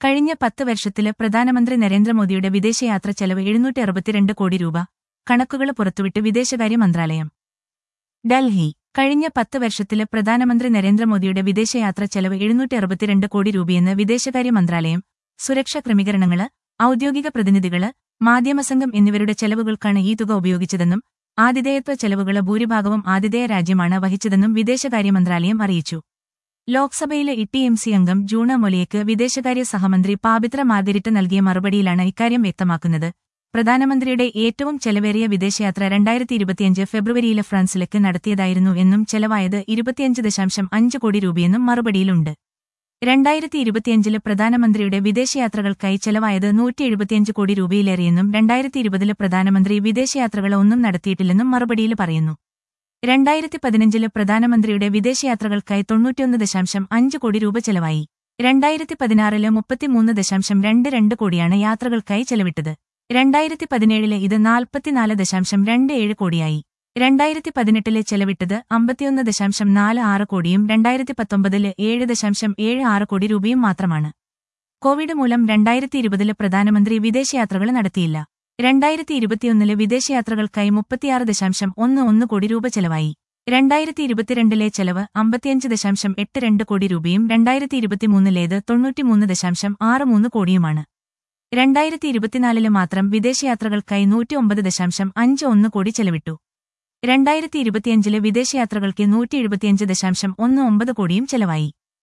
കഴിഞ്ഞ പത്ത് വർഷത്തില് പ്രധാനമന്ത്രി നരേന്ദ്രമോദിയുടെ വിദേശയാത്ര ചെലവ് എഴുന്നൂറ്റി അറുപത്തിരണ്ട് കോടി രൂപ കണക്കുകൾ പുറത്തുവിട്ട് വിദേശകാര്യ മന്ത്രാലയം ഡൽഹി കഴിഞ്ഞ പത്ത് വർഷത്തില് പ്രധാനമന്ത്രി നരേന്ദ്രമോദിയുടെ വിദേശയാത്ര ചെലവ് എഴുന്നൂറ്റി അറുപത്തിരണ്ട് കോടി രൂപയെന്ന് വിദേശകാര്യ മന്ത്രാലയം സുരക്ഷാ ക്രമീകരണങ്ങള് ഔദ്യോഗിക പ്രതിനിധികള് മാധ്യമസംഘം എന്നിവരുടെ ചെലവുകൾക്കാണ് ഈ തുക ഉപയോഗിച്ചതെന്നും ആതിഥേയത്വ ചെലവുകള് ഭൂരിഭാഗവും ആതിഥേയ രാജ്യമാണ് വഹിച്ചതെന്നും വിദേശകാര്യ മന്ത്രാലയം അറിയിച്ചു ലോക്സഭയിലെ ഇടിഎംസി അംഗം ജൂണ മൊലിയയ്ക്ക് വിദേശകാര്യ സഹമന്ത്രി പാബിത്ര മാർഗരിറ്റ് നൽകിയ മറുപടിയിലാണ് ഇക്കാര്യം വ്യക്തമാക്കുന്നത് പ്രധാനമന്ത്രിയുടെ ഏറ്റവും ചെലവേറിയ വിദേശയാത്ര രണ്ടായിരത്തി ഇരുപത്തിയഞ്ച് ഫെബ്രുവരിയിലെ ഫ്രാൻസിലേക്ക് നടത്തിയതായിരുന്നു എന്നും ചെലവായത് ഇരുപത്തിയഞ്ച് ദശാംശം അഞ്ച് കോടി രൂപയെന്നും മറുപടിയിലുണ്ട് രണ്ടായിരത്തി ഇരുപത്തിയഞ്ചില് പ്രധാനമന്ത്രിയുടെ വിദേശയാത്രകൾക്കായി ചെലവായത് നൂറ്റി എഴുപത്തിയഞ്ച് കോടി രൂപയിലേറെയെന്നും രണ്ടായിരത്തി ഇരുപതില് പ്രധാനമന്ത്രി വിദേശയാത്രകൾ ഒന്നും നടത്തിയിട്ടില്ലെന്നും മറുപടിയിൽ പറയുന്നു രണ്ടായിരത്തി പതിനഞ്ചില് പ്രധാനമന്ത്രിയുടെ വിദേശയാത്രകൾക്കായി തൊണ്ണൂറ്റിയൊന്ന് ദശാംശം അഞ്ച് കോടി രൂപ ചെലവായി രണ്ടായിരത്തി പതിനാറില് മുപ്പത്തിമൂന്ന് ദശാംശം രണ്ട് രണ്ട് കോടിയാണ് യാത്രകൾക്കായി ചെലവിട്ടത് രണ്ടായിരത്തി പതിനേഴില് ഇത് നാൽപ്പത്തിനാല് ദശാംശം രണ്ട് ഏഴ് കോടിയായി രണ്ടായിരത്തി പതിനെട്ടില് ചെലവിട്ടത് അമ്പത്തിയൊന്ന് ദശാംശം നാല് ആറ് കോടിയും രണ്ടായിരത്തി പത്തൊമ്പതില് ഏഴ് ദശാംശം ഏഴ് ആറ് കോടി രൂപയും മാത്രമാണ് കോവിഡ് മൂലം രണ്ടായിരത്തി ഇരുപതില് പ്രധാനമന്ത്രി വിദേശയാത്രകൾ നടത്തിയില്ല രണ്ടായിരത്തി ഇരുപത്തിയൊന്നില് വിദേശയാത്രകൾക്കായി മുപ്പത്തിയാറ് ദശാംശം ഒന്ന് ഒന്ന് കോടി രൂപ ചെലവായി രണ്ടായിരത്തി ഇരുപത്തിരണ്ടിലെ ചെലവ് അമ്പത്തിയഞ്ച് ദശാംശം എട്ട് രണ്ട് കോടി രൂപയും രണ്ടായിരത്തി ഇരുപത്തിമൂന്നിലേത് തൊണ്ണൂറ്റിമൂന്ന് ദശാംശം ആറ് മൂന്ന് കോടിയുമാണ് രണ്ടായിരത്തി ഇരുപത്തിനാലില് മാത്രം വിദേശയാത്രകൾക്കായി നൂറ്റിയൊമ്പത് ദശാംശം അഞ്ച് ഒന്ന് കോടി ചെലവിട്ടു രണ്ടായിരത്തി ഇരുപത്തിയഞ്ചില് വിദേശയാത്രകൾക്ക് നൂറ്റി എഴുപത്തിയഞ്ച് ദശാംശം ഒന്ന് ഒമ്പത് കോടിയും ചെലവായി